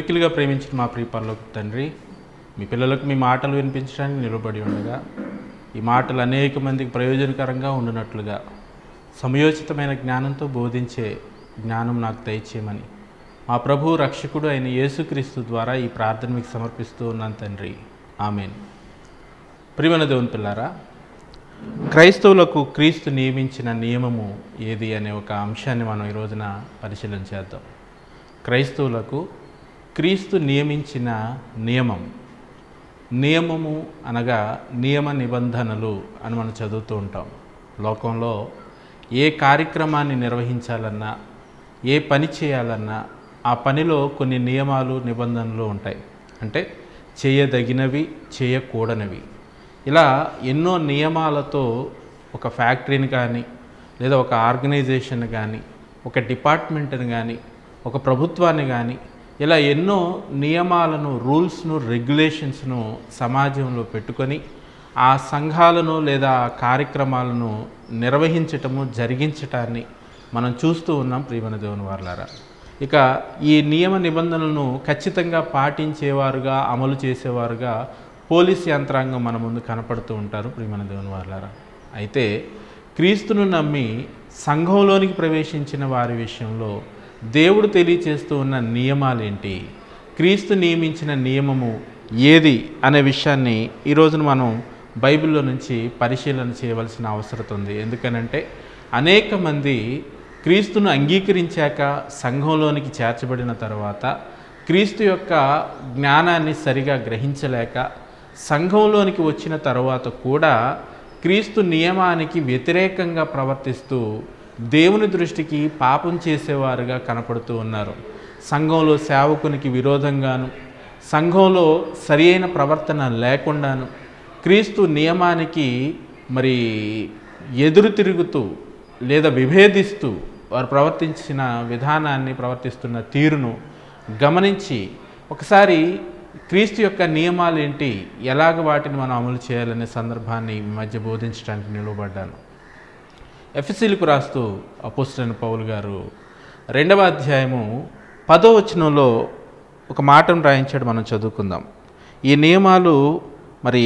మిక్కిలిగా ప్రేమించిన మా ప్రియపరలోకి తండ్రి మీ పిల్లలకు మీ మాటలు వినిపించడానికి నిలబడి ఉండగా ఈ మాటలు అనేక మందికి ప్రయోజనకరంగా ఉండినట్లుగా సమయోచితమైన జ్ఞానంతో బోధించే జ్ఞానం నాకు దయచేయమని మా ప్రభు రక్షకుడు అయిన యేసుక్రీస్తు ద్వారా ఈ ప్రార్థన మీకు సమర్పిస్తూ ఉన్నాను తండ్రి ఆమెన్ ప్రియమైన దేవుని పిల్లారా క్రైస్తవులకు క్రీస్తు నియమించిన నియమము ఏది అనే ఒక అంశాన్ని మనం ఈ రోజున పరిశీలన చేద్దాం క్రైస్తవులకు క్రీస్తు నియమించిన నియమం నియమము అనగా నియమ నిబంధనలు అని మనం చదువుతూ ఉంటాం లోకంలో ఏ కార్యక్రమాన్ని నిర్వహించాలన్నా ఏ పని చేయాలన్నా ఆ పనిలో కొన్ని నియమాలు నిబంధనలు ఉంటాయి అంటే చేయదగినవి చేయకూడనివి ఇలా ఎన్నో నియమాలతో ఒక ఫ్యాక్టరీని కానీ లేదా ఒక ఆర్గనైజేషన్ కానీ ఒక డిపార్ట్మెంట్ని కానీ ఒక ప్రభుత్వాన్ని కానీ ఇలా ఎన్నో నియమాలను రూల్స్ను రెగ్యులేషన్స్ను సమాజంలో పెట్టుకొని ఆ సంఘాలను లేదా ఆ కార్యక్రమాలను నిర్వహించటము జరిగించటాన్ని మనం చూస్తూ ఉన్నాం ప్రియమైన దేవుని వారులారా ఇక ఈ నియమ నిబంధనలను ఖచ్చితంగా పాటించేవారుగా అమలు చేసేవారుగా పోలీస్ యంత్రాంగం మన ముందు కనపడుతూ ఉంటారు ప్రియమైన దేవుని వారులారా అయితే క్రీస్తును నమ్మి సంఘంలోనికి ప్రవేశించిన వారి విషయంలో దేవుడు తెలియచేస్తూ ఉన్న నియమాలేంటి క్రీస్తు నియమించిన నియమము ఏది అనే విషయాన్ని ఈ రోజున మనం బైబిల్లో నుంచి పరిశీలన చేయవలసిన అవసరం ఉంది ఎందుకనంటే అనేక మంది క్రీస్తును అంగీకరించాక సంఘంలోనికి చేర్చబడిన తర్వాత క్రీస్తు యొక్క జ్ఞానాన్ని సరిగా గ్రహించలేక సంఘంలోనికి వచ్చిన తర్వాత కూడా క్రీస్తు నియమానికి వ్యతిరేకంగా ప్రవర్తిస్తూ దేవుని దృష్టికి పాపం చేసేవారుగా కనపడుతూ ఉన్నారు సంఘంలో సేవకునికి విరోధంగాను సంఘంలో సరి అయిన ప్రవర్తన లేకుండాను క్రీస్తు నియమానికి మరి ఎదురు తిరుగుతూ లేదా విభేదిస్తూ వారు ప్రవర్తించిన విధానాన్ని ప్రవర్తిస్తున్న తీరును గమనించి ఒకసారి క్రీస్తు యొక్క నియమాలు ఏంటి ఎలాగ వాటిని మనం అమలు చేయాలనే సందర్భాన్ని ఈ మధ్య బోధించడానికి నిలవబడ్డాను ఎఫ్ఎస్సీలకు రాస్తూ అపోస్టైన పౌలు గారు రెండవ అధ్యాయము పదో వచనంలో ఒక మాటను రాయించాడు మనం చదువుకుందాం ఈ నియమాలు మరి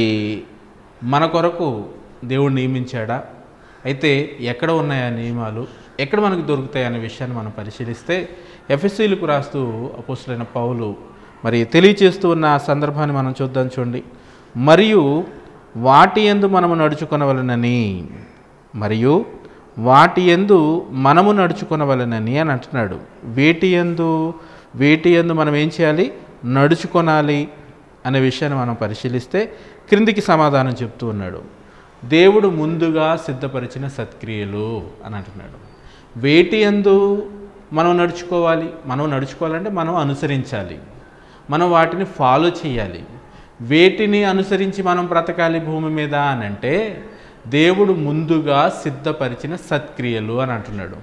మన కొరకు దేవుడు నియమించాడా అయితే ఎక్కడ ఉన్నాయి ఆ నియమాలు ఎక్కడ మనకు దొరుకుతాయి అనే విషయాన్ని మనం పరిశీలిస్తే ఎఫ్ఎస్సీలకు రాస్తూ అపోస్టులైన పౌలు మరి తెలియచేస్తూ ఉన్న ఆ సందర్భాన్ని మనం చూద్దాం చూడండి మరియు వాటి ఎందు మనము నడుచుకొనవలనని మరియు వాటి ఎందు మనము నడుచుకొనవలనని అని అంటున్నాడు వేటి ఎందు వేటి ఎందు మనం ఏం చేయాలి నడుచుకొనాలి అనే విషయాన్ని మనం పరిశీలిస్తే క్రిందికి సమాధానం చెప్తూ ఉన్నాడు దేవుడు ముందుగా సిద్ధపరిచిన సత్క్రియలు అని అంటున్నాడు వేటి ఎందు మనం నడుచుకోవాలి మనం నడుచుకోవాలంటే మనం అనుసరించాలి మనం వాటిని ఫాలో చేయాలి వేటిని అనుసరించి మనం బ్రతకాలి భూమి మీద అని అంటే దేవుడు ముందుగా సిద్ధపరిచిన సత్క్రియలు అని అంటున్నాడు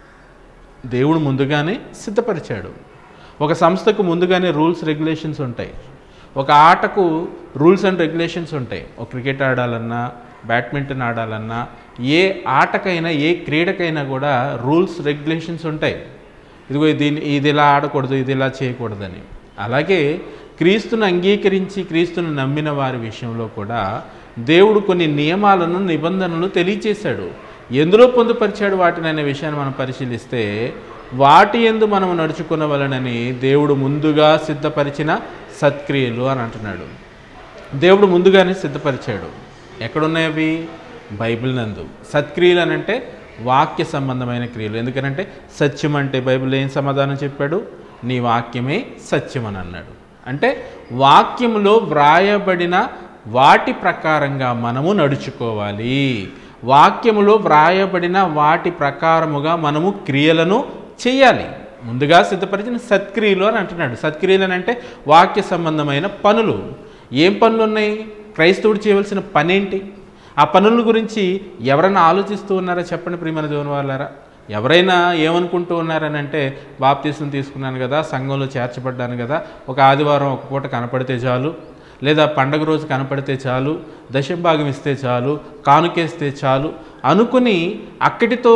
దేవుడు ముందుగానే సిద్ధపరిచాడు ఒక సంస్థకు ముందుగానే రూల్స్ రెగ్యులేషన్స్ ఉంటాయి ఒక ఆటకు రూల్స్ అండ్ రెగ్యులేషన్స్ ఉంటాయి ఒక క్రికెట్ ఆడాలన్నా బ్యాడ్మింటన్ ఆడాలన్నా ఏ ఆటకైనా ఏ క్రీడకైనా కూడా రూల్స్ రెగ్యులేషన్స్ ఉంటాయి ఇదిగో దీన్ని ఇది ఇలా ఆడకూడదు ఇది ఇలా చేయకూడదని అలాగే క్రీస్తును అంగీకరించి క్రీస్తును నమ్మిన వారి విషయంలో కూడా దేవుడు కొన్ని నియమాలను నిబంధనలు తెలియచేశాడు ఎందులో పొందుపరిచాడు వాటిని అనే విషయాన్ని మనం పరిశీలిస్తే వాటి ఎందు మనం నడుచుకునవలనని దేవుడు ముందుగా సిద్ధపరిచిన సత్క్రియలు అని అంటున్నాడు దేవుడు ముందుగానే సిద్ధపరిచాడు ఎక్కడున్నాయి అవి బైబిల్ నందు సత్క్రియలు అని అంటే వాక్య సంబంధమైన క్రియలు ఎందుకనంటే సత్యం అంటే బైబిల్ ఏం సమాధానం చెప్పాడు నీ వాక్యమే సత్యం అని అన్నాడు అంటే వాక్యములో వ్రాయబడిన వాటి ప్రకారంగా మనము నడుచుకోవాలి వాక్యములో వ్రాయబడిన వాటి ప్రకారముగా మనము క్రియలను చేయాలి ముందుగా సిద్ధపరిచిన సత్క్రియలు అని అంటున్నాడు సత్క్రియలు అని అంటే వాక్య సంబంధమైన పనులు ఏం పనులు ఉన్నాయి క్రైస్తవుడు చేయవలసిన పనేంటి ఆ పనుల గురించి ఎవరైనా ఆలోచిస్తూ ఉన్నారా చెప్పండి ప్రియమైన దేవుని వాళ్ళారా ఎవరైనా ఏమనుకుంటూ ఉన్నారని అంటే బాప్తీసం తీసుకున్నాను కదా సంఘంలో చేర్చబడ్డాను కదా ఒక ఆదివారం ఒక పూట కనపడితే చాలు లేదా పండగ రోజు కనపడితే చాలు దశభాగం ఇస్తే చాలు కానుకేస్తే చాలు అనుకుని అక్కడితో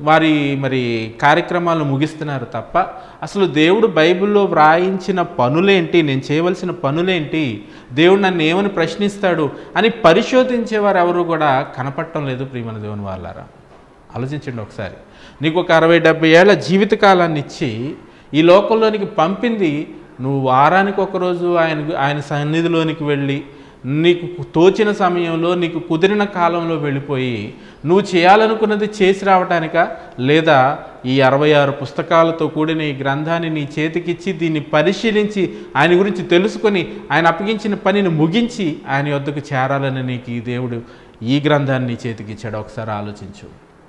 వారి మరి కార్యక్రమాలను ముగిస్తున్నారు తప్ప అసలు దేవుడు బైబిల్లో వ్రాయించిన పనులేంటి నేను చేయవలసిన పనులేంటి దేవుడు నన్ను ఏమని ప్రశ్నిస్తాడు అని పరిశోధించేవారు ఎవరు కూడా కనపడటం లేదు ప్రియమైన దేవుని వాళ్ళారా ఆలోచించండి ఒకసారి నీకు ఒక అరవై డెబ్బై ఏళ్ళ జీవితకాలాన్ని ఇచ్చి ఈ లోకంలోనికి పంపింది నువ్వు వారానికి ఒకరోజు ఆయన ఆయన సన్నిధిలోనికి వెళ్ళి నీకు తోచిన సమయంలో నీకు కుదిరిన కాలంలో వెళ్ళిపోయి నువ్వు చేయాలనుకున్నది చేసి రావటానిక లేదా ఈ అరవై ఆరు పుస్తకాలతో కూడిన ఈ గ్రంథాన్ని నీ చేతికిచ్చి దీన్ని పరిశీలించి ఆయన గురించి తెలుసుకొని ఆయన అప్పగించిన పనిని ముగించి ఆయన వద్దకు చేరాలని నీకు ఈ దేవుడు ఈ గ్రంథాన్ని నీ చేతికి ఇచ్చాడు ఒకసారి ఆలోచించు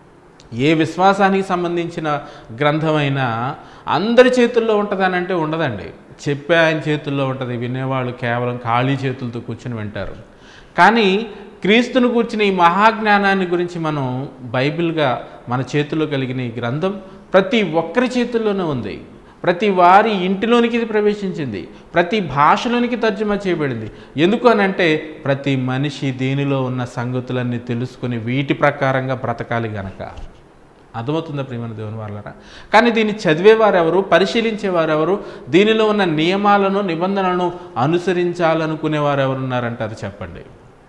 ఏ విశ్వాసానికి సంబంధించిన గ్రంథమైనా అందరి చేతుల్లో ఉంటుందనంటే ఉండదండి చెప్పే ఆయన చేతుల్లో ఉంటుంది వినేవాళ్ళు కేవలం ఖాళీ చేతులతో కూర్చుని వింటారు కానీ క్రీస్తును కూర్చిన ఈ మహాజ్ఞానాన్ని గురించి మనం బైబిల్గా మన చేతుల్లో కలిగిన ఈ గ్రంథం ప్రతి ఒక్కరి చేతుల్లోనే ఉంది ప్రతి వారి ఇంటిలోనికి ఇది ప్రవేశించింది ప్రతి భాషలోనికి తర్జుమా చేయబడింది ఎందుకు అని అంటే ప్రతి మనిషి దీనిలో ఉన్న సంగతులన్నీ తెలుసుకుని వీటి ప్రకారంగా బ్రతకాలి గనక అర్థమవుతుందా ప్రియమైన దేవుని వాళ్ళరా కానీ దీన్ని చదివేవారు ఎవరు పరిశీలించేవారు ఎవరు దీనిలో ఉన్న నియమాలను నిబంధనలను అనుసరించాలనుకునేవారు ఎవరున్నారంటే అది చెప్పండి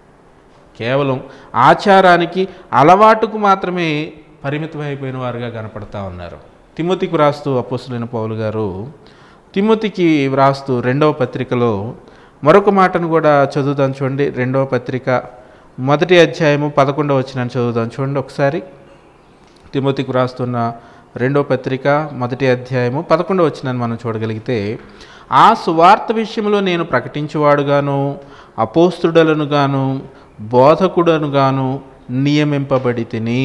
కేవలం ఆచారానికి అలవాటుకు మాత్రమే పరిమితమైపోయిన వారుగా కనపడతా ఉన్నారు తిమ్మతికి వ్రాస్తూ అపోసులైన పౌలు గారు తిమ్మతికి వ్రాస్తూ రెండవ పత్రికలో మరొక మాటను కూడా చదువుదాం చూడండి రెండవ పత్రిక మొదటి అధ్యాయము పదకొండవ వచ్చిన చదువుదాం చూడండి ఒకసారి తిమోతికి వ్రాస్తున్న రెండో పత్రిక మొదటి అధ్యాయము పదకొండవ వచ్చినాన్ని మనం చూడగలిగితే ఆ సువార్త విషయంలో నేను ప్రకటించువాడుగాను అపోస్తుడలను గాను బోధకుడను గాను నియమింపబడి తిని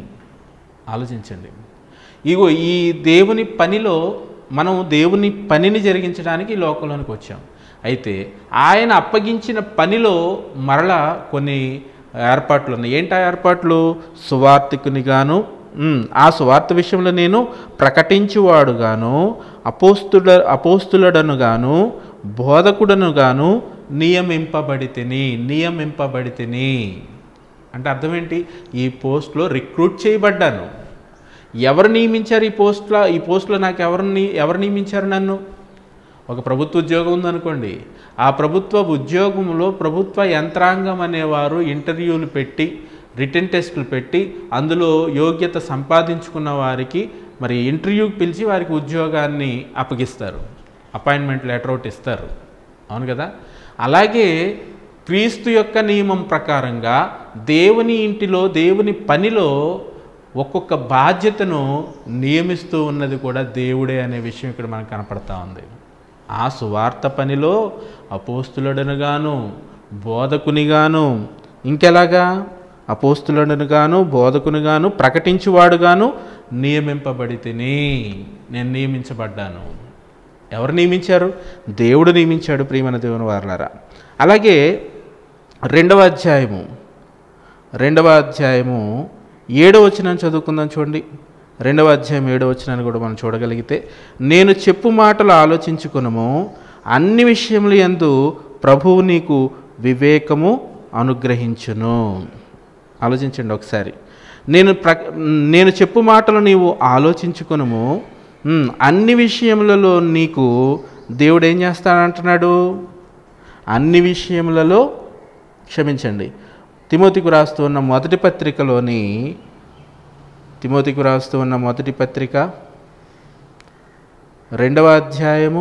ఆలోచించండి ఇగో ఈ దేవుని పనిలో మనం దేవుని పనిని జరిగించడానికి ఈ లోకంలోనికి వచ్చాం అయితే ఆయన అప్పగించిన పనిలో మరలా కొన్ని ఏర్పాట్లు ఉన్నాయి ఏంటి ఆ ఏర్పాట్లు సువార్తికునిగాను ఉమ్, ఆ సువార్త విషయంలో నేను ప్రకటించువాడుగాను అపోస్తుల అపోస్తులడను గాను బోధకుడను గాను నియమింపబడితిని నియమింపబడితిని అంటే అర్థం ఏంటి ఈ పోస్ట్లో రిక్రూట్ చేయబడ్డాను ఎవరు నియమించారు ఈ పోస్ట్లో ఈ పోస్ట్లో నాకు ఎవరు ని- ఎవరు నియమించారు నన్ను ఒక ప్రభుత్వ ఉద్యోగం ఉందనుకోండి ఆ ప్రభుత్వ ఉద్యోగంలో ప్రభుత్వ యంత్రాంగం అనేవారు ఇంటర్వ్యూలు పెట్టి రిటర్న్ టెస్టులు పెట్టి అందులో యోగ్యత సంపాదించుకున్న వారికి మరి ఇంటర్వ్యూకి పిలిచి వారికి ఉద్యోగాన్ని అప్పగిస్తారు అపాయింట్మెంట్ లెటర్ ఒకటి ఇస్తారు అవును కదా అలాగే క్రీస్తు యొక్క నియమం ప్రకారంగా దేవుని ఇంటిలో దేవుని పనిలో ఒక్కొక్క బాధ్యతను నియమిస్తూ ఉన్నది కూడా దేవుడే అనే విషయం ఇక్కడ మనకు కనపడతా ఉంది ఆ సువార్త పనిలో అపోస్తులుడనుగాను బోధకునిగాను ఇంకెలాగా అపోస్తులుడనుగాను బోధకునిగాను ప్రకటించువాడుగాను నియమింపబడి తిని నేను నియమించబడ్డాను ఎవరు నియమించారు దేవుడు నియమించాడు ప్రియమైన దేవుని వారలారా అలాగే రెండవ అధ్యాయము రెండవ అధ్యాయము ఏడవ వచనం చదువుకుందాం చూడండి రెండవ అధ్యాయం ఏడవ వచనాన్ని కూడా మనం చూడగలిగితే నేను చెప్పు మాటలు ఆలోచించుకునము అన్ని విషయములు యందు ప్రభువు నీకు వివేకము అనుగ్రహించును ఆలోచించండి ఒకసారి నేను ప్ర నేను చెప్పు మాటలు నీవు ఆలోచించుకునము ఉమ్, అన్ని విషయములలో నీకు దేవుడు ఏం చేస్తాడంటున్నాడు అన్ని విషయములలో క్షమించండి తిమోతికి రాస్తూ ఉన్న మొదటి పత్రికలోని తిమోతికి రాస్తూ ఉన్న మొదటి పత్రిక రెండవ అధ్యాయము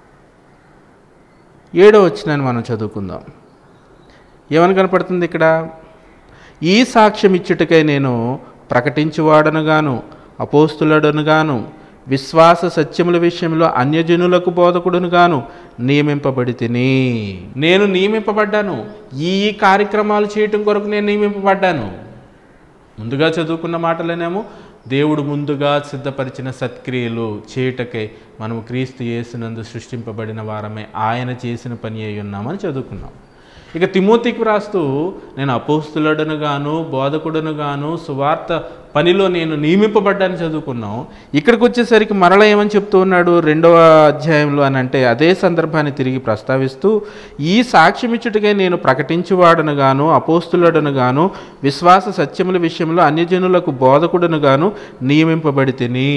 ఏడవ వచ్చినాన్ని మనం చదువుకుందాం ఏమని కనపడుతుంది ఇక్కడ ఈ సాక్ష్యం ఇచ్చుటకై నేను ప్రకటించువాడనుగాను అపోస్తులడనుగాను విశ్వాస సత్యముల విషయంలో అన్యజనులకు బోధకుడునుగాను నియమింపబడి తిని నేను నియమింపబడ్డాను ఈ ఈ కార్యక్రమాలు చేయటం కొరకు నేను నియమింపబడ్డాను ముందుగా చదువుకున్న మాటలనేమో దేవుడు ముందుగా సిద్ధపరిచిన సత్క్రియలు చేయుటకై మనము క్రీస్తు యేసునందు సృష్టింపబడిన వారమే ఆయన చేసిన పని అయి ఉన్నామని చదువుకున్నాం ఇక తిమోతికి రాస్తూ నేను అపోస్తులుడను గాను బోధకుడను గాను సువార్త పనిలో నేను నియమింపబడ్డాన్ని చదువుకున్నాం ఇక్కడికి వచ్చేసరికి మరల ఏమని చెప్తూ ఉన్నాడు రెండవ అధ్యాయంలో అని అంటే అదే సందర్భాన్ని తిరిగి ప్రస్తావిస్తూ ఈ సాక్ష్యమిచ్చుటకే నేను ప్రకటించువాడను గాను అపోస్తులుడను గాను విశ్వాస సత్యముల విషయంలో అన్యజనులకు బోధకుడను గాను నియమింపబడి తిని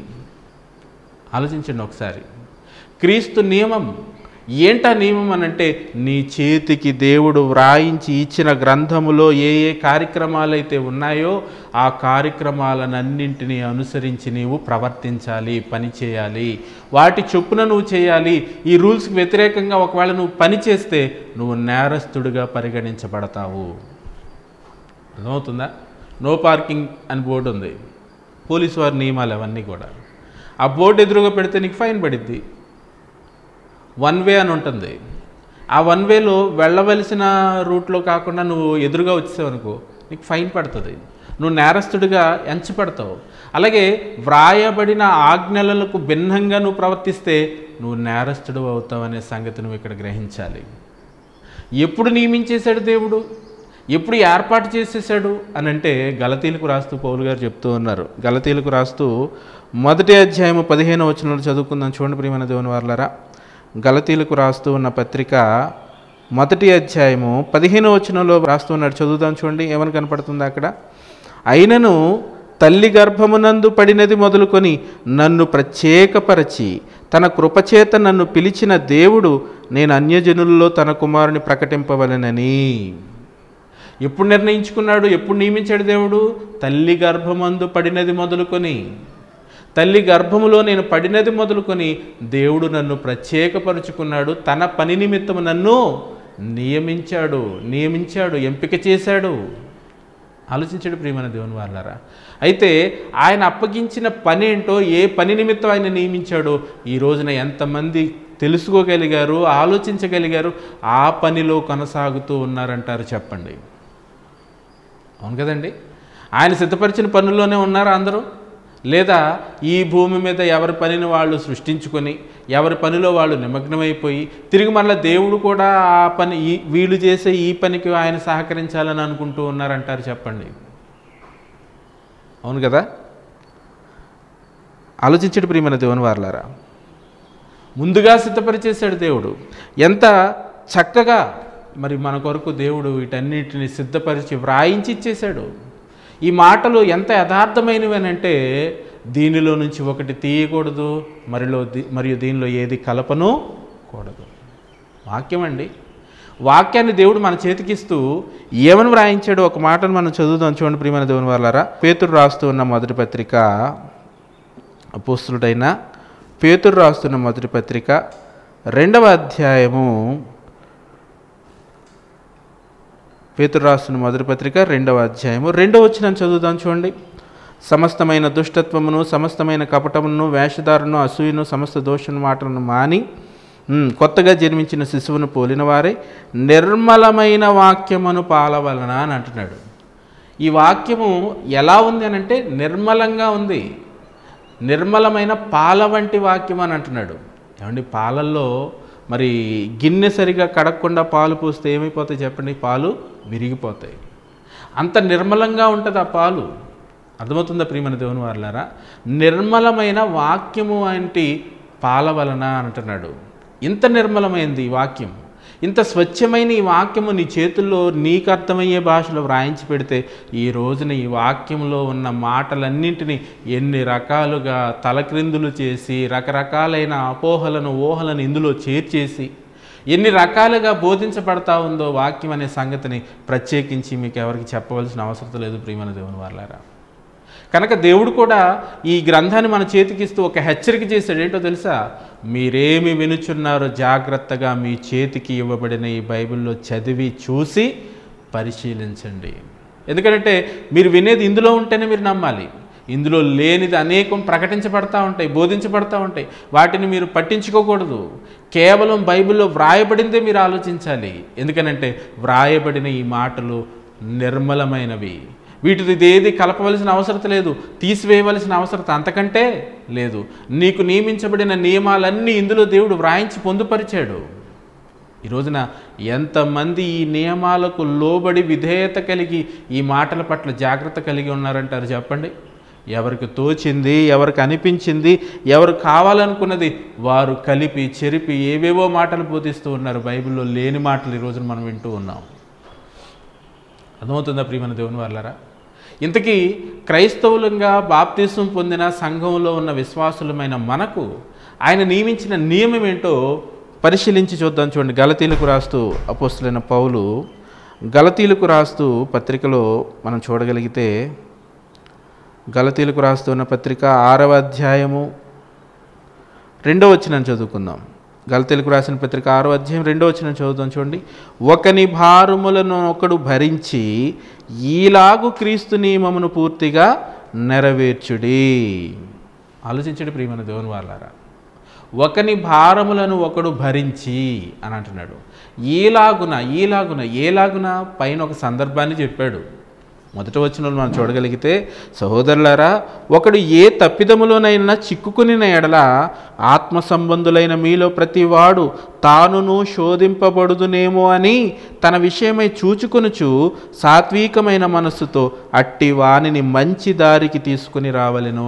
ఆలోచించండి ఒకసారి క్రీస్తు నియమం ఏంటా నియమం అని అంటే నీ చేతికి దేవుడు వ్రాయించి ఇచ్చిన గ్రంథములో ఏ ఏ కార్యక్రమాలు అయితే ఉన్నాయో ఆ కార్యక్రమాలనన్నింటినీ అనుసరించి నీవు ప్రవర్తించాలి పని చేయాలి వాటి చొప్పున నువ్వు చేయాలి ఈ రూల్స్కి వ్యతిరేకంగా ఒకవేళ నువ్వు పని చేస్తే నువ్వు నేరస్తుడిగా పరిగణించబడతావు అర్థమవుతుందా నో పార్కింగ్ అని బోర్డు ఉంది పోలీసు వారి నియమాలు అవన్నీ కూడా ఆ బోర్డు ఎదురుగా పెడితే నీకు ఫైన్ పడిద్ది వన్ వే అని ఉంటుంది ఆ వన్ వేలో వెళ్ళవలసిన రూట్లో కాకుండా నువ్వు ఎదురుగా వచ్చావు అనుకో నీకు ఫైన్ పడుతుంది నువ్వు నేరస్తుడిగా ఎంచబడతావు అలాగే వ్రాయబడిన ఆజ్ఞలకు భిన్నంగా నువ్వు ప్రవర్తిస్తే నువ్వు నేరస్తుడు అవుతావు అనే సంగతి నువ్వు ఇక్కడ గ్రహించాలి ఎప్పుడు నియమించేశాడు దేవుడు ఎప్పుడు ఏర్పాటు చేసేసాడు అని అంటే గలతీలకు రాస్తూ పౌలు గారు చెప్తూ ఉన్నారు గలతీలకు రాస్తూ మొదటి అధ్యాయము పదిహేను వచనంలో చదువుకుందాం చూడండి ప్రియమైన దేవుని వారులారా గలతీలకు రాస్తూ ఉన్న పత్రిక మొదటి అధ్యాయము పదిహేను వచనంలో రాస్తూ ఉన్నాడు చదువుదాం చూడండి ఏమని కనపడుతుంది అక్కడ అయినను తల్లి గర్భమునందు పడినది మొదలుకొని నన్ను ప్రత్యేకపరచి తన కృపచేత నన్ను పిలిచిన దేవుడు నేను అన్యజనుల్లో తన కుమారుని ప్రకటింపవలెనని ఎప్పుడు నిర్ణయించుకున్నాడు ఎప్పుడు నియమించాడు దేవుడు తల్లి గర్భమందు పడినది మొదలుకొని తల్లి గర్భములో నేను పడినది మొదలుకొని దేవుడు నన్ను ప్రత్యేకపరుచుకున్నాడు తన పని నిమిత్తము నన్ను నియమించాడు నియమించాడు ఎంపిక చేశాడు ఆలోచించాడు ప్రియమైన దేవుని వాళ్ళారా అయితే ఆయన అప్పగించిన పని ఏంటో ఏ పని నిమిత్తం ఆయన నియమించాడో ఈ రోజున ఎంతమంది తెలుసుకోగలిగారు ఆలోచించగలిగారు ఆ పనిలో కొనసాగుతూ ఉన్నారంటారు చెప్పండి అవును కదండి ఆయన సిద్ధపరిచిన పనుల్లోనే ఉన్నారా అందరూ లేదా ఈ భూమి మీద ఎవరి పనిని వాళ్ళు సృష్టించుకొని ఎవరి పనిలో వాళ్ళు నిమగ్నమైపోయి తిరిగి మళ్ళీ దేవుడు కూడా ఆ పని ఈ వీళ్ళు చేసే ఈ పనికి ఆయన సహకరించాలని అనుకుంటూ ఉన్నారంటారు చెప్పండి అవును కదా ఆలోచించడు ప్రియమైన దేవుని వారలారా ముందుగా సిద్ధపరిచేశాడు దేవుడు ఎంత చక్కగా మరి మన కొరకు దేవుడు వీటన్నిటిని సిద్ధపరిచి వ్రాయించి ఇచ్చేశాడు ఈ మాటలు ఎంత యథార్థమైనవి అని అంటే దీనిలో నుంచి ఒకటి తీయకూడదు మరిలో ది- మరియు దీనిలో ఏది కలపను కూడదు వాక్యం అండి వాక్యాన్ని దేవుడు మన చేతికిస్తూ ఏమని వ్రాయించాడు ఒక మాటను మనం చదువుదాం చూడండి ప్రియమైన దేవుని వాళ్ళారా పేతురు రాస్తూ ఉన్న మొదటి పత్రిక అపోస్తులుడైన పేతురు రాస్తున్న మొదటి పత్రిక రెండవ అధ్యాయము పేతురు రాస్తున్న మొదటి పత్రిక రెండవ అధ్యాయము రెండవ వచ్చిన చదువుదాం చూడండి సమస్తమైన దుష్టత్వమును సమస్తమైన కపటమును వేషధారను అసూయను సమస్త దోషణ మాటలను మాని ఉమ్, కొత్తగా జన్మించిన శిశువును పోలిన వారే నిర్మలమైన వాక్యమును పాలవలన అని అంటున్నాడు ఈ వాక్యము ఎలా ఉంది అని అంటే నిర్మలంగా ఉంది నిర్మలమైన పాల వంటి వాక్యం అని అంటున్నాడు ఏమండి పాలల్లో మరి గిన్నె సరిగా కడగకుండా పాలు పోస్తే ఏమైపోతాయి చెప్పండి పాలు విరిగిపోతాయి అంత నిర్మలంగా ఉంటుంది ఆ పాలు అర్థమవుతుందా ప్రియమైన దేవుని వారులారా నిర్మలమైన వాక్యము వంటి పాల వలన అంటున్నాడు ఇంత నిర్మలమైంది ఈ వాక్యం ఇంత స్వచ్ఛమైన ఈ వాక్యము నీ చేతుల్లో నీకు అర్థమయ్యే భాషలో వ్రాయించి పెడితే ఈ రోజున ఈ వాక్యంలో ఉన్న మాటలన్నింటినీ ఎన్ని రకాలుగా తలక్రిందులు చేసి రకరకాలైన అపోహలను ఊహలను ఇందులో చేర్చేసి ఎన్ని రకాలుగా బోధించబడతా ఉందో వాక్యం అనే సంగతిని ప్రత్యేకించి మీకు ఎవరికి చెప్పవలసిన అవసరం లేదు ప్రియమైన దేవుని వాళ్ళారా కనుక దేవుడు కూడా ఈ గ్రంథాన్ని మన చేతికిస్తూ ఒక హెచ్చరిక చేశాడు ఏంటో తెలుసా మీరేమి వినుచున్నారో జాగ్రత్తగా మీ చేతికి ఇవ్వబడిన ఈ బైబిల్లో చదివి చూసి పరిశీలించండి ఎందుకంటే మీరు వినేది ఇందులో ఉంటేనే మీరు నమ్మాలి ఇందులో లేనిది అనేకం ప్రకటించబడతా ఉంటాయి బోధించబడతా ఉంటాయి వాటిని మీరు పట్టించుకోకూడదు కేవలం బైబిల్లో వ్రాయబడిందే మీరు ఆలోచించాలి ఎందుకనంటే వ్రాయబడిన ఈ మాటలు నిర్మలమైనవి వీటిది ఏది కలపవలసిన అవసరం లేదు తీసివేయవలసిన అవసరం అంతకంటే లేదు నీకు నియమించబడిన నియమాలన్నీ ఇందులో దేవుడు వ్రాయించి పొందుపరిచాడు ఈ రోజున ఎంతమంది ఈ నియమాలకు లోబడి విధేయత కలిగి ఈ మాటల పట్ల జాగ్రత్త కలిగి ఉన్నారంటారు చెప్పండి ఎవరికి తోచింది ఎవరికి అనిపించింది ఎవరు కావాలనుకున్నది వారు కలిపి చెరిపి ఏవేవో మాటలు బోధిస్తూ ఉన్నారు బైబిల్లో లేని మాటలు ఈ రోజున మనం వింటూ ఉన్నాం అర్థమవుతుందా ప్రియమైన దేవుని వాళ్ళరా ఇంతకీ క్రైస్తవులంగా బాప్తీసం పొందిన సంఘంలో ఉన్న విశ్వాసులమైన మనకు ఆయన నియమించిన నియమం ఏంటో పరిశీలించి చూద్దాం చూడండి గలతీలకు రాస్తూ అపోస్తులైన పౌలు గలతీలకు రాస్తూ పత్రికలో మనం చూడగలిగితే గలతీలకు రాస్తున్న పత్రిక ఆరవ అధ్యాయము రెండో వచ్చిన చదువుకుందాం గలతీలకు రాసిన పత్రిక ఆరో అధ్యాయం రెండో వచ్చిన చదువుదాం చూడండి ఒకని భారములను ఒకడు భరించి ఈలాగు క్రీస్తు నియమమును పూర్తిగా నెరవేర్చుడి ఆలోచించండి ప్రియమైన దేవుని వాళ్ళారా ఒకని భారములను ఒకడు భరించి అని అంటున్నాడు ఈలాగున ఈలాగున ఏలాగున పైన ఒక సందర్భాన్ని చెప్పాడు మొదట వచ్చిన మనం చూడగలిగితే సహోదరులారా ఒకడు ఏ తప్పిదములోనైనా చిక్కుకుని ఎడల ఆత్మ సంబంధులైన మీలో ప్రతివాడు తానును శోధింపబడుదునేమో అని తన విషయమై చూచుకొనుచు సాత్వికమైన మనస్సుతో అట్టి వానిని మంచి దారికి తీసుకుని రావలెను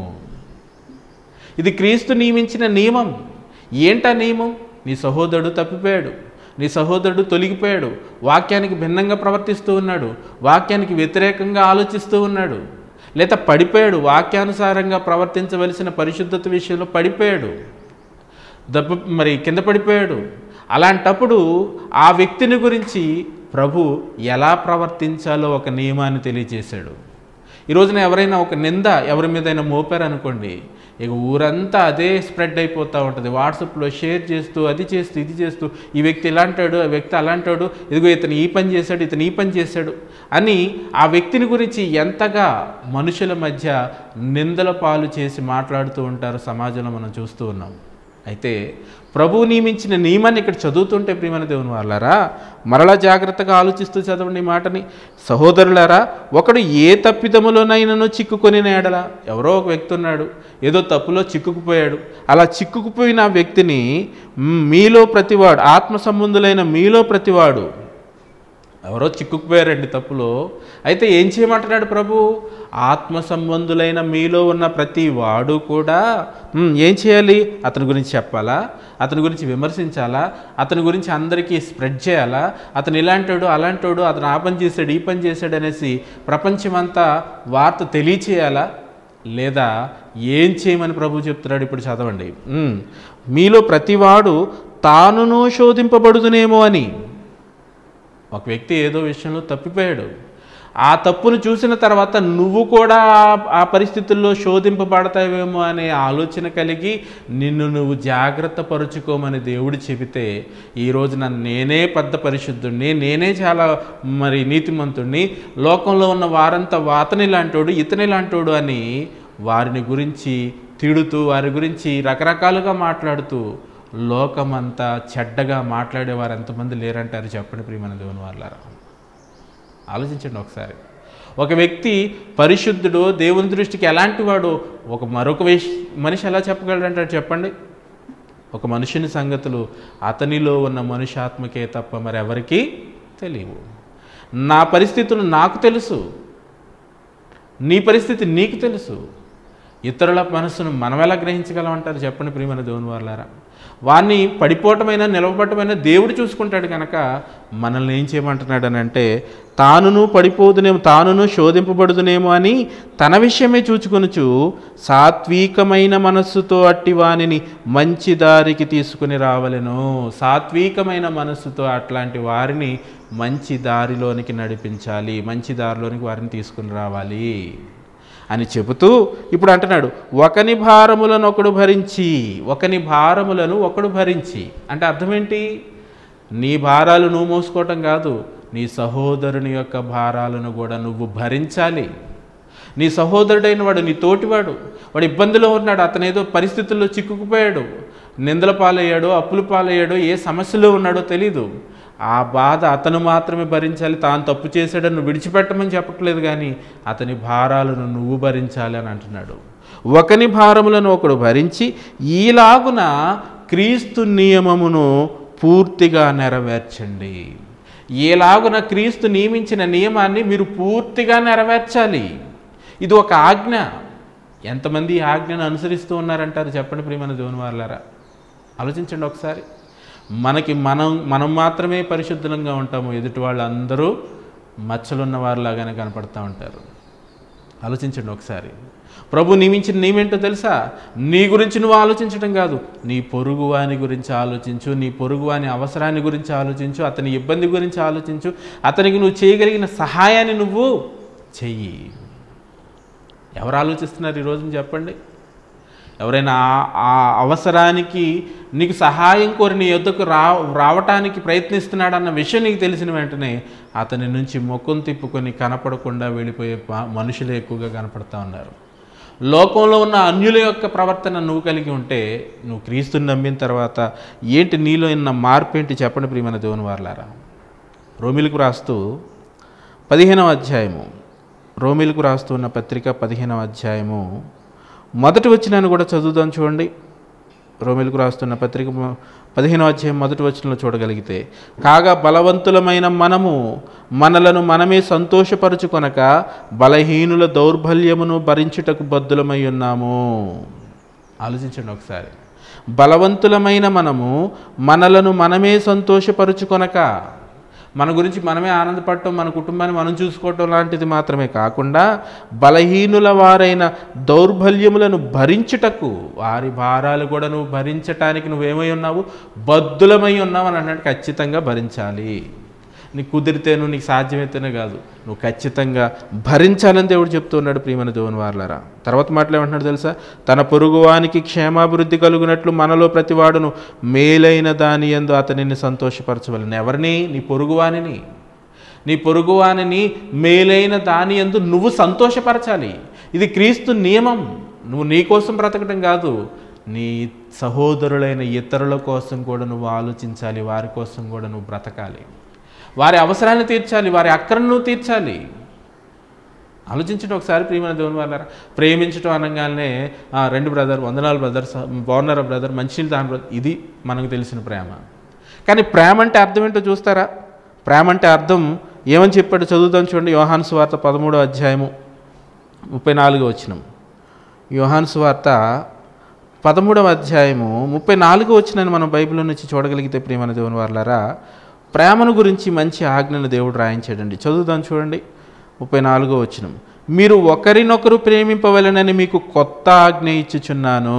ఇది క్రీస్తు నియమించిన నియమం ఏంటా నియమం నీ సహోదరుడు తప్పిపోయాడు నీ సహోదరుడు తొలగిపోయాడు వాక్యానికి భిన్నంగా ప్రవర్తిస్తూ ఉన్నాడు వాక్యానికి వ్యతిరేకంగా ఆలోచిస్తూ ఉన్నాడు లేదా పడిపోయాడు వాక్యానుసారంగా ప్రవర్తించవలసిన పరిశుద్ధత విషయంలో పడిపోయాడు దెబ్బ మరి కింద పడిపోయాడు అలాంటప్పుడు ఆ వ్యక్తిని గురించి ప్రభు ఎలా ప్రవర్తించాలో ఒక నియమాన్ని తెలియజేశాడు ఈ రోజున ఎవరైనా ఒక నింద ఎవరి మీదైనా మోపారనుకోండి ఇక ఊరంతా అదే స్ప్రెడ్ అయిపోతూ ఉంటుంది వాట్సాప్లో షేర్ చేస్తూ అది చేస్తూ ఇది చేస్తూ ఈ వ్యక్తి ఇలా అంటాడు ఆ వ్యక్తి అలా అంటాడు ఇదిగో ఇతను ఈ పని చేశాడు ఇతను ఈ పని చేశాడు అని ఆ వ్యక్తిని గురించి ఎంతగా మనుషుల మధ్య నిందల పాలు చేసి మాట్లాడుతూ ఉంటారు సమాజంలో మనం చూస్తూ ఉన్నాం అయితే ప్రభువు నియమించిన నియమాన్ని ఇక్కడ చదువుతుంటే ప్రియమైన దేవుని వాళ్ళారా మరలా జాగ్రత్తగా ఆలోచిస్తూ చదవండి ఈ మాటని సహోదరులారా ఒకడు ఏ తప్పిదములోనైనాను చిక్కుకొని ఎడల ఎవరో ఒక వ్యక్తి ఉన్నాడు ఏదో తప్పులో చిక్కుకుపోయాడు అలా చిక్కుకుపోయిన ఆ వ్యక్తిని మ్, మీలో ప్రతివాడు ఆత్మ సంబంధులైన మీలో ప్రతివాడు ఎవరో చిక్కుకుపోయారండి తప్పులో అయితే ఏం చేయమంటున్నాడు ప్రభు ఆత్మ సంబంధులైన మీలో ఉన్న ప్రతి వాడు కూడా "ఉమ్, ఏం చేయాలి అతని గురించి చెప్పాలా అతని గురించి విమర్శించాలా అతని గురించి అందరికీ స్ప్రెడ్ చేయాలా అతను ఇలాంటాడు అలాంటాడు అతను ఆ పని చేశాడు ఈ పని చేశాడు అనేసి ప్రపంచమంతా వార్త తెలియచేయాలా లేదా ఏం చేయమని ప్రభు చెప్తున్నాడు ఇప్పుడు చదవండి "ఉమ్, మీలో ప్రతివాడు తానును శోధింపబడుదునేమో అని ఒక వ్యక్తి ఏదో విషయంలో తప్పిపోయాడు ఆ తప్పును చూసిన తర్వాత నువ్వు కూడా ఆ- ఆ పరిస్థితుల్లో శోధింపబడతావేమో అనే ఆలోచన కలిగి నిన్ను నువ్వు జాగ్రత్త పరుచుకోమని దేవుడు చెబితే ఈ రోజున నేనే పెద్ద పరిశుద్ధుణ్ణి నేనే చాలా మరి నీతిమంతుణ్ణి లోకంలో ఉన్న వారంతా వాతని లాంటోడు ఇతని లాంటోడు అని వారిని గురించి తిడుతూ వారి గురించి రకరకాలుగా మాట్లాడుతూ లోకమంతా చెడ్డగా మాట్లాడేవారు ఎంతమంది లేరంటారు చెప్పండి ప్రియమైన దేవుని వాళ్ళారా ఆలోచించండి ఒకసారి ఒక వ్యక్తి పరిశుద్ధుడు దేవుని దృష్టికి ఎలాంటి వాడు ఒక మరొక విష మనిషి ఎలా చెప్పగలడంటారు చెప్పండి ఒక మనుషుని సంగతులు అతనిలో ఉన్న మనుషాత్మకే తప్ప మరెవరికీ తెలియవు నా పరిస్థితులు నాకు తెలుసు నీ పరిస్థితి నీకు తెలుసు ఇతరుల మనసును మనం ఎలా గ్రహించగలం అంటారు చెప్పండి ప్రియమైన దేవుని వాళ్ళారా వారిని పడిపోవటమైనా నిలవబట్టమైనా దేవుడు చూసుకుంటాడు కనుక మనల్ని ఏం చేయమంటున్నాడు అని అంటే తానును పడిపోదునేమో తానును శోధింపబడుదునేమో అని తన విషయమే చూచుకొనుచు సాత్వికమైన మనస్సుతో అట్టి వానిని మంచి దారికి తీసుకుని రావలెను సాత్వికమైన మనస్సుతో అట్లాంటి వారిని మంచి దారిలోనికి నడిపించాలి మంచి దారిలోనికి వారిని తీసుకుని రావాలి అని చెబుతూ ఇప్పుడు అంటున్నాడు ఒకని భారములను ఒకడు భరించి ఒకని భారములను ఒకడు భరించి అంటే అర్థం ఏంటి నీ భారాలు నువ్వు మోసుకోవటం కాదు నీ సహోదరుని యొక్క భారాలను కూడా నువ్వు భరించాలి నీ సహోదరుడైన వాడు నీ తోటివాడు వాడు ఇబ్బందిలో ఉన్నాడు అతను ఏదో పరిస్థితుల్లో చిక్కుకుపోయాడు నిందల పాలయ్యాడో అప్పుల పాలయ్యాడో ఏ సమస్యలో ఉన్నాడో తెలీదు ఆ బాధ అతను మాత్రమే భరించాలి తాను తప్పు చేశాడని నువ్వు విడిచిపెట్టమని చెప్పట్లేదు కానీ అతని భారాలను నువ్వు భరించాలి అని అంటున్నాడు ఒకని భారములను ఒకడు భరించి ఈలాగున క్రీస్తు నియమమును పూర్తిగా నెరవేర్చండి ఎలాగున క్రీస్తు నియమించిన నియమాన్ని మీరు పూర్తిగా నెరవేర్చాలి ఇది ఒక ఆజ్ఞ ఎంతమంది ఈ ఆజ్ఞను అనుసరిస్తూ ఉన్నారంటారు చెప్పండి ప్రియమైన దేవుని వాళ్ళారా ఆలోచించండి ఒకసారి మనకి మనం మనం మాత్రమే పరిశుద్ధంగా ఉంటాము ఎదుటి వాళ్ళందరూ మచ్చలున్న వారిలాగానే కనపడతా ఉంటారు ఆలోచించండి ఒకసారి ప్రభు నియమించిన నియమేంటో తెలుసా నీ గురించి నువ్వు ఆలోచించడం కాదు నీ పొరుగు వాని గురించి ఆలోచించు నీ పొరుగు వాని అవసరాన్ని గురించి ఆలోచించు అతని ఇబ్బంది గురించి ఆలోచించు అతనికి నువ్వు చేయగలిగిన సహాయాన్ని నువ్వు చెయ్యి ఎవరు ఆలోచిస్తున్నారు ఈ రోజున చెప్పండి ఎవరైనా ఆ- ఆ అవసరానికి నీకు సహాయం కోరి నీ యొద్దకు రా రావటానికి ప్రయత్నిస్తున్నాడన్న విషయం నీకు తెలిసిన వెంటనే అతని నుంచి ముఖం తిప్పుకొని కనపడకుండా వెళ్ళిపోయే ప- మనుషులు ఎక్కువగా కనపడతా ఉన్నారు లోకంలో ఉన్న అన్యుల యొక్క ప్రవర్తన నువ్వు కలిగి ఉంటే నువ్వు క్రీస్తుని నమ్మిన తర్వాత ఏంటి నీలో ఉన్న మార్పు ఏంటి చెప్పండి ప్రియమైన దేవుని వారలారా రోమిలకు రాస్తూ పదిహేనవ అధ్యాయము రోమిలకు రాస్తూ ఉన్న పత్రిక పదిహేనవ అధ్యాయము మొదటి వచ్చినాన్ని కూడా చదువుదాం చూడండి రోమిలకు రాస్తున్న పత్రిక మ- పదిహేనవ అధ్యాయం మొదటి వచనంలో చూడగలిగితే కాగా బలవంతులమైన మనము మనలను మనమే సంతోషపరుచుకొనక బలహీనుల దౌర్బల్యమును భరించుటకు బద్దులమై ఉన్నాము ఆలోచించండి ఒకసారి బలవంతులమైన మనము మనలను మనమే సంతోషపరుచుకొనక మన గురించి మనమే ఆనందపడటం మన కుటుంబాన్ని మనం చూసుకోవటం లాంటిది మాత్రమే కాకుండా బలహీనుల వారైన దౌర్బల్యములను భరించుటకు వారి భారాలు కూడా నువ్వు భరించటానికి నువ్వేమై ఉన్నావు బద్దులమై ఉన్నావు అని అన్నట్టు ఖచ్చితంగా భరించాలి నీకు కుదిరితేను నీకు సాధ్యమైతేనే కాదు నువ్వు ఖచ్చితంగా భరించాలని దేవుడు చెప్తున్నాడు ప్రియమైన దేవుని వార్లరా తర్వాత మాటలు ఏమంటున్నాడు తెలుసా తన పొరుగువానికి క్షేమాభివృద్ధి కలుగునట్లు మనలో ప్రతివాడును మేలైన దాని ఎందు అతనిని సంతోషపరచవలను ఎవరిని నీ పొరుగువానిని నీ పొరుగువానిని మేలైన దాని ఎందు నువ్వు సంతోషపరచాలి ఇది క్రీస్తు నియమం నువ్వు నీ కోసం బ్రతకడం కాదు నీ సహోదరులైన ఇతరుల కోసం కూడా నువ్వు ఆలోచించాలి వారి కోసం కూడా నువ్వు బ్రతకాలి వారి అవసరాన్ని తీర్చాలి వారి అక్కరను నువ్వు తీర్చాలి ఆలోచించడం ఒకసారి ప్రియమైన దేవుని వాళ్ళారా ప్రేమించడం అనగానే "ఆ, రెండు బ్రదర్ వందనాలు బ్రదర్ బాగున్నారా బ్రదర్ మంచినీళ్ళు తాను బ్రదర్ ఇది మనకు తెలిసిన ప్రేమ కానీ ప్రేమ అంటే అర్థం ఏంటో చూస్తారా ప్రేమ అంటే అర్థం ఏమని చెప్పాడు చదువుతాం చూడండి యోహాను సువార్త పదమూడో అధ్యాయము ముప్పై నాలుగో వచ్చినం యోహాను సువార్త పదమూడవ అధ్యాయము ముప్పై నాలుగో వచ్చినని మనం బైబిల్ నుంచి చూడగలిగితే ప్రియమైన దేవుని వాళ్ళారా ప్రేమను గురించి మంచి ఆజ్ఞను దేవుడు రాయించాడండి చదువుదాం చూడండి ముప్పై నాలుగో వచ్చినం మీరు ఒకరినొకరు ప్రేమింపవలనని మీకు కొత్త ఆజ్ఞ ఇచ్చుచున్నాను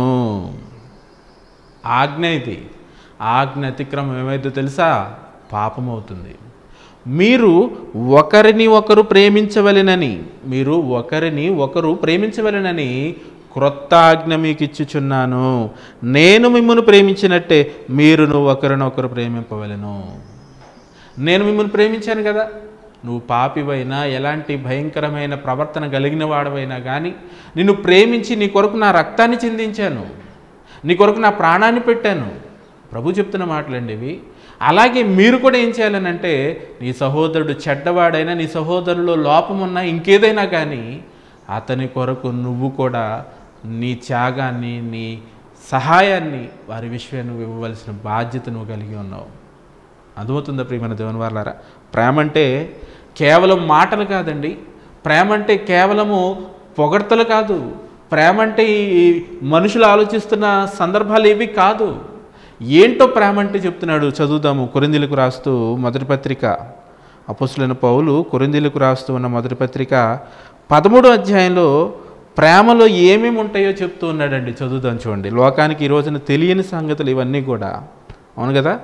ఆజ్ఞ ఇది ఆజ్ఞ అతిక్రమం ఏమైందో తెలుసా పాపం అవుతుంది మీరు ఒకరిని ఒకరు ప్రేమించవలెనని మీరు ఒకరిని ఒకరు ప్రేమించవలెనని క్రొత్త ఆజ్ఞ మీకు ఇచ్చుచున్నాను నేను మిమ్మల్ని ప్రేమించినట్టే మీరును ఒకరినొకరు ప్రేమింపవలెను నేను మిమ్మల్ని ప్రేమించాను కదా నువ్వు పాపివైనా ఎలాంటి భయంకరమైన ప్రవర్తన కలిగిన వాడవైనా కానీ నిన్ను ప్రేమించి నీ కొరకు నా రక్తాన్ని చిందించాను నీ కొరకు నా ప్రాణాన్ని పెట్టాను ప్రభు చెప్తున్న మాటలండి ఇవి అలాగే మీరు కూడా ఏం చేయాలనంటే నీ సహోదరుడు చెడ్డవాడైనా నీ సహోదరులో లోపం ఉన్నా ఇంకేదైనా కానీ అతని కొరకు నువ్వు కూడా నీ త్యాగాన్ని నీ సహాయాన్ని వారి విషయం నువ్వు ఇవ్వవలసిన బాధ్యత నువ్వు కలిగి ఉన్నావు అర్థమవుతుందా ప్రియమైన దేవుని వాళ్ళారా ప్రేమ అంటే కేవలం మాటలు కాదండి ప్రేమ అంటే కేవలము పొగడ్తలు కాదు ప్రేమ అంటే ఈ మనుషులు ఆలోచిస్తున్న సందర్భాలు ఏవి కాదు ఏంటో ప్రేమ అంటే చెప్తున్నాడు చదువుదాము కొరిందీలకు రాస్తూ మొదటి పత్రిక అపోసులైన పౌలు కొరిందీలకు రాస్తూ ఉన్న మొదటి పత్రిక పదమూడో అధ్యాయంలో ప్రేమలో ఏమేమి ఉంటాయో చెప్తూ ఉన్నాడండి చదువుదాం చూడండి లోకానికి ఈ రోజున తెలియని సంగతులు ఇవన్నీ కూడా అవును కదా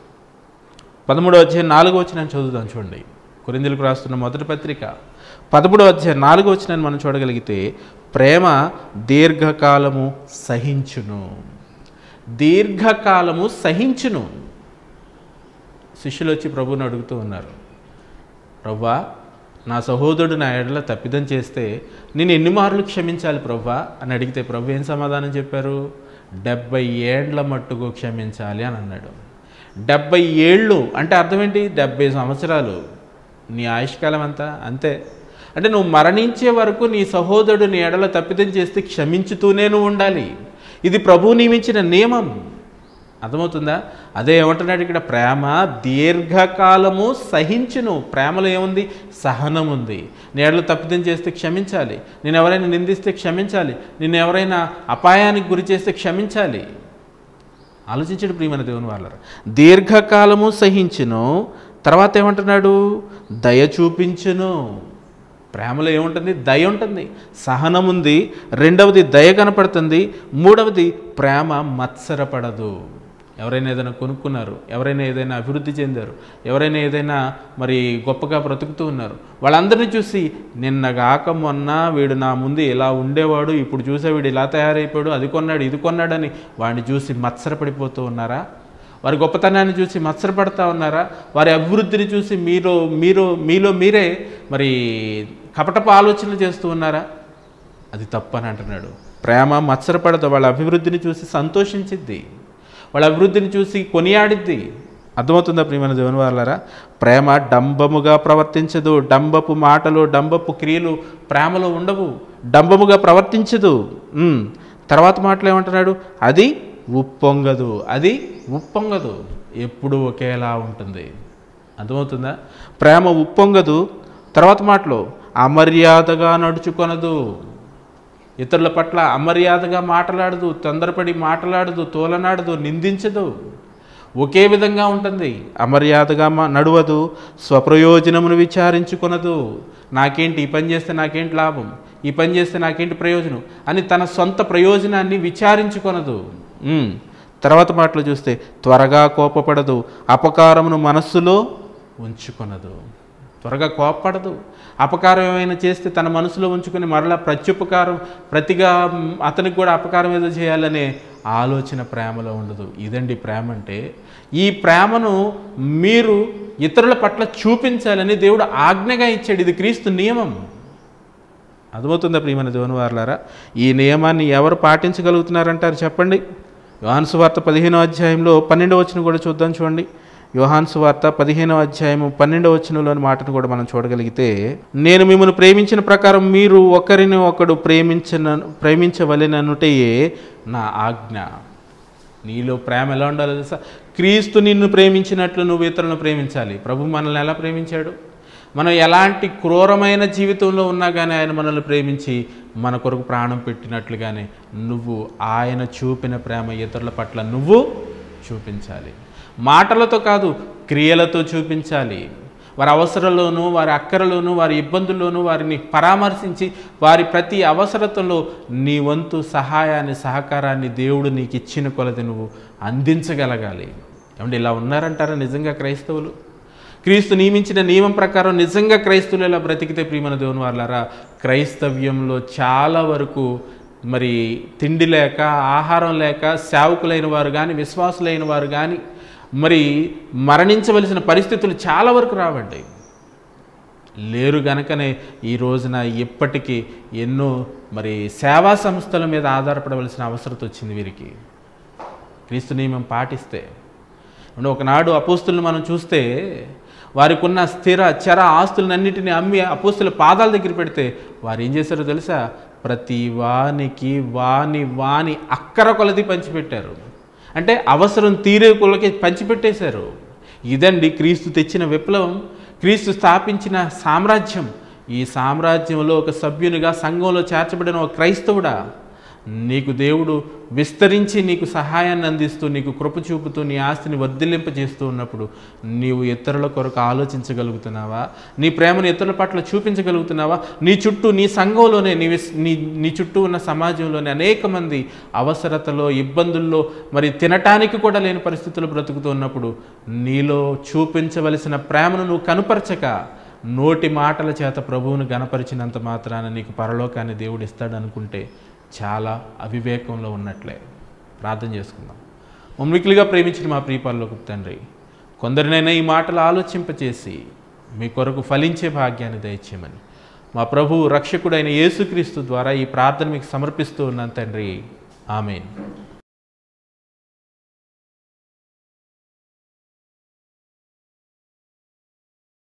పదమూడో అధ్యాయం నాలుగో వచ్చిన చదువుదాం చూడండి కొరిందులకు రాస్తున్న మొదటి పత్రిక పదమూడో అధ్యాయం నాలుగో వచ్చిన మనం చూడగలిగితే ప్రేమ దీర్ఘకాలము సహించును దీర్ఘకాలము సహించును శిష్యులు వచ్చి ప్రభువుని అడుగుతూ ఉన్నారు ప్రవ్వా నా సహోదరుడు నా ఎడల తప్పిదం చేస్తే నేను ఎన్ని మార్లు క్షమించాలి ప్రవ్వా అని అడిగితే ప్రభు ఏం సమాధానం చెప్పారు డెబ్బై ఏండ్ల మట్టుకు క్షమించాలి అని అన్నాడు డెబ్బై ఏళ్ళు అంటే అర్థం ఏంటి డెబ్బై సంవత్సరాలు నీ ఆయుష్కాలం అంతా అంతే అంటే నువ్వు మరణించే వరకు నీ సహోదరుడు నీ ఎడల తప్పిదం చేస్తే క్షమించుతూనే నువ్వు ఉండాలి ఇది ప్రభువు నియమించిన నియమం అర్థమవుతుందా అదే ఏమంటున్నాడు ఇక్కడ ప్రేమ దీర్ఘకాలము సహించును ప్రేమలో ఏముంది సహనం ఉంది నేడలు తప్పిదం చేస్తే క్షమించాలి నేను ఎవరైనా నిందిస్తే క్షమించాలి నిన్ను ఎవరైనా అపాయానికి గురి చేస్తే క్షమించాలి ఆలోచించడు ప్రియమైన దేవుని వాళ్ళ దీర్ఘకాలము సహించును తర్వాత ఏమంటున్నాడు దయ చూపించును ప్రేమలో ఏముంటుంది దయ ఉంటుంది సహనం ఉంది రెండవది దయ కనపడుతుంది మూడవది ప్రేమ మత్సరపడదు ఎవరైనా ఏదైనా కొనుక్కున్నారు ఎవరైనా ఏదైనా అభివృద్ధి చెందారు ఎవరైనా ఏదైనా మరి గొప్పగా బ్రతుకుతూ ఉన్నారు వాళ్ళందరినీ చూసి నిన్నగాక మొన్న వీడు నా ముందు ఇలా ఉండేవాడు ఇప్పుడు చూసే వీడు ఇలా తయారైపోయాడు అది కొన్నాడు ఇది కొన్నాడని వాడిని చూసి మత్సరపడిపోతూ ఉన్నారా వారి గొప్పతనాన్ని చూసి మత్సరపడతా ఉన్నారా వారి అభివృద్ధిని చూసి మీరు మీరు మీలో మీరే మరి కపటపు ఆలోచనలు చేస్తూ ఉన్నారా అది తప్పని అంటున్నాడు ప్రేమ మత్సరపడదు వాళ్ళ అభివృద్ధిని చూసి సంతోషించిద్ది వాళ్ళ అభివృద్ధిని చూసి కొనియాడిద్ది అర్థమవుతుందా ప్రియమైన దేవుని వాళ్ళారా ప్రేమ డంబముగా ప్రవర్తించదు డంబపు మాటలు డంబపు క్రియలు ప్రేమలో ఉండవు డంబముగా ప్రవర్తించదు ఉమ్. తర్వాత మాటలు ఏమంటున్నాడు అది ఉప్పొంగదు అది ఉప్పొంగదు ఎప్పుడు ఒకేలా ఉంటుంది అర్థమవుతుందా ప్రేమ ఉప్పొంగదు తర్వాత మాటలు అమర్యాదగా నడుచుకొనదు ఇతరుల పట్ల అమర్యాదగా మాట్లాడదు తొందరపడి మాట్లాడదు తోలనాడదు నిందించదు ఒకే విధంగా ఉంటుంది అమర్యాదగా మా నడవదు స్వప్రయోజనమును విచారించుకొనదు నాకేంటి ఈ పని చేస్తే నాకేంటి లాభం ఈ పని చేస్తే నాకేంటి ప్రయోజనం అని తన సొంత ప్రయోజనాన్ని విచారించుకొనదు ఉమ్. తర్వాత మాటలు చూస్తే త్వరగా కోపపడదు అపకారమును మనస్సులో ఉంచుకొనదు త్వరగా కోపపడదు అపకారం ఏమైనా చేస్తే తన మనసులో ఉంచుకొని మరలా ప్రత్యుపకారం ప్రతిగా మ్, అతనికి కూడా అపకారం ఏదో చేయాలనే ఆలోచన ప్రేమలో ఉండదు ఇదండి ప్రేమ అంటే ఈ ప్రేమను మీరు ఇతరుల పట్ల చూపించాలని దేవుడు ఆజ్ఞగా ఇచ్చాడు ఇది క్రీస్తు నియమం అర్థమవుతుందా ప్రియమైన దేవుని వారులారా ఈ నియమాన్ని ఎవరు పాటించగలుగుతున్నారంటారు చెప్పండి యోహాను సువార్త పదిహేనో అధ్యాయంలో పన్నెండవ వచనం కూడా చూద్దాం చూడండి యోహాను సువార్త పదిహేనవ అధ్యాయము పన్నెండవ వచనంలోని మాటను కూడా మనం చూడగలిగితే నేను మిమ్మల్ని ప్రేమించిన ప్రకారం మీరు ఒకరిని ఒకడు ప్రేమించిన ప్రేమించవలెననుటయే నా ఆజ్ఞ నీలో ప్రేమ ఎలా ఉండాలో తెలుసా క్రీస్తు నిన్ను ప్రేమించినట్లు నువ్వు ఇతరులను ప్రేమించాలి ప్రభు మనల్ని ఎలా ప్రేమించాడు మనం ఎలాంటి క్రూరమైన జీవితంలో ఉన్నా కానీ ఆయన మనల్ని ప్రేమించి మన కొరకు ప్రాణం పెట్టినట్లుగానే నువ్వు ఆయన చూపిన ప్రేమ ఇతరుల పట్ల నువ్వు చూపించాలి మాటలతో కాదు క్రియలతో చూపించాలి వారి అవసరంలోనూ వారి అక్కరలోనూ వారి ఇబ్బందుల్లోనూ వారిని పరామర్శించి వారి ప్రతి అవసరతలో నీ వంతు సహాయాన్ని సహకారాన్ని దేవుడు నీకు ఇచ్చిన కొలది నువ్వు అందించగలగాలి ఏమంటే ఇలా ఉన్నారంటారా నిజంగా క్రైస్తవులు క్రీస్తు నియమించిన నియమం ప్రకారం నిజంగా క్రైస్తవులు ఇలా బ్రతికితే ప్రియమైన దేవుని వాళ్ళారా క్రైస్తవ్యంలో చాలా వరకు మరి తిండి లేక ఆహారం లేక సేవకులైన వారు కానీ విశ్వాసులైన వారు కానీ మరి మరణించవలసిన పరిస్థితులు చాలా వరకు రావండి లేరు గనకనే ఈ రోజున ఇప్పటికీ ఎన్నో మరి సేవా సంస్థల మీద ఆధారపడవలసిన అవసరం వచ్చింది వీరికి క్రీస్తు నియమం పాటిస్తే అంటే ఒకనాడు అపోస్తులను మనం చూస్తే వారికి ఉన్న స్థిర చర ఆస్తులన్నింటినీ అమ్మి అపోస్తుల పాదాల దగ్గర పెడితే వారు ఏం చేశారో తెలుసా ప్రతి వానికి వాని వాని అక్కర కొలది పంచిపెట్టారు అంటే అవసరం తీరే కొలకి పంచిపెట్టేశారు ఇదండి క్రీస్తు తెచ్చిన విప్లవం క్రీస్తు స్థాపించిన సామ్రాజ్యం ఈ సామ్రాజ్యంలో ఒక సభ్యునిగా సంఘంలో చేర్చబడిన ఒక క్రైస్తవుడా నీకు దేవుడు విస్తరించి నీకు సహాయాన్ని అందిస్తూ నీకు కృప చూపుతూ నీ ఆస్తిని వర్ధిల్లింపజేస్తూ ఉన్నప్పుడు నీవు ఇతరుల కొరకు ఆలోచించగలుగుతున్నావా నీ ప్రేమను ఇతరుల పట్ల చూపించగలుగుతున్నావా నీ చుట్టూ నీ సంఘంలోనే నీ విస్- నీ నీ చుట్టూ ఉన్న సమాజంలోనే అనేక మంది అవసరతలో ఇబ్బందుల్లో మరి తినటానికి కూడా లేని పరిస్థితులు బ్రతుకుతూ ఉన్నప్పుడు నీలో చూపించవలసిన ప్రేమను నువ్వు కనుపరచక నోటి మాటల చేత ప్రభువును గనపరిచినంత మాత్రాన నీకు పరలోకాన్ని దేవుడు ఇస్తాడు అనుకుంటే చాలా అవివేకంలో ఉన్నట్లే ప్రార్థన చేసుకుందాం మమ్మికిలిగా ప్రేమించిన మా ప్రియపాలకు తండ్రి కొందరినైనా ఈ మాటలు ఆలోచింపచేసి మీ కొరకు ఫలించే భాగ్యాన్ని దయచేయమని మా ప్రభు రక్షకుడైన యేసుక్రీస్తు ద్వారా ఈ ప్రార్థన మీకు సమర్పిస్తూ ఉన్నాను తండ్రి ఆమెన్